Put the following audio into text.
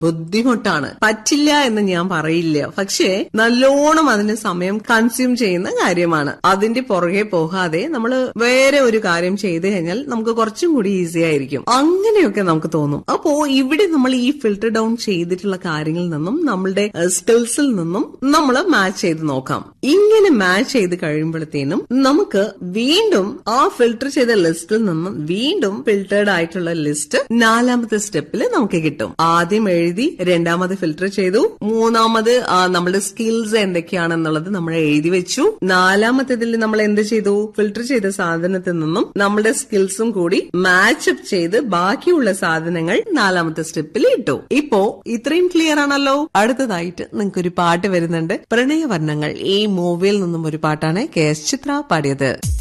ബുദ്ധിമുട്ടാണ് പറ്റില്ല എന്ന് ഞാൻ പറയില്ല പക്ഷേ നല്ലോണം അതിന് സമയം കൺസ്യൂം ചെയ്യുന്ന കാര്യമാണ് അതിന്റെ പുറകെ പോകാതെ നമ്മൾ വേറെ ഒരു കാര്യം ചെയ്തു കഴിഞ്ഞാൽ നമുക്ക് കുറച്ചും കൂടി ഈസി ആയിരിക്കും അങ്ങനെയൊക്കെ നമുക്ക് തോന്നും അപ്പോ ഇവിടെ നമ്മൾ ഈ ഫിൽട്ടർ ഡൗൺ ചെയ്തിട്ടുള്ള കാര്യങ്ങളിൽ നിന്നും നമ്മളുടെ സ്കിൽസിൽ നിന്നും നമ്മൾ മാച്ച് ചെയ്ത് നോക്കാം ഇങ്ങനെ മാച്ച് ചെയ്ത് കഴിയുമ്പോഴത്തേനും നമുക്ക് വീണ്ടും ആ ഫിൽട്ടർ ചെയ്ത ലിസ്റ്റിൽ നിന്നും വീണ്ടും ഫിൽട്ടേർഡ് ആയിട്ടുള്ള ലിസ്റ്റ് നാലാമത്തെ സ്റ്റെപ്പിൽ നമുക്ക് കിട്ടും ആദ്യം എഴുതി രണ്ടാമത് ഫിൽട്ടർ ചെയ്തു മൂന്നാമത് ആ, നമ്മളുടെ സ്കിൽസ് എന്തൊക്കെയാണെന്നുള്ളത് നമ്മൾ എഴുതി വെച്ചു നാലാമത്തേതിൽ നമ്മൾ എന്ത് ചെയ്തു ഫിൽട്ടർ ചെയ്ത സാധനത്തിൽ നിന്നും നമ്മുടെ സ്കിൽസും കൂടി മാച്ചപ്പ് ചെയ്ത് ബാക്കിയുള്ള സാധനങ്ങൾ നാലാമത്തെ സ്റ്റെപ്പിൽ ഇട്ടു ഇപ്പോ ഇത്രയും ക്ലിയർ ആണല്ലോ അടുത്തതായിട്ട് നിങ്ങൾക്ക് ഒരു പാട്ട് വരുന്നുണ്ട് പ്രണയവർണ്ണങ്ങൾ ഈ മൂവിയിൽ നിന്നും ഒരു പാട്ടാണ് കെ എസ് ചിത്ര പാടിയത്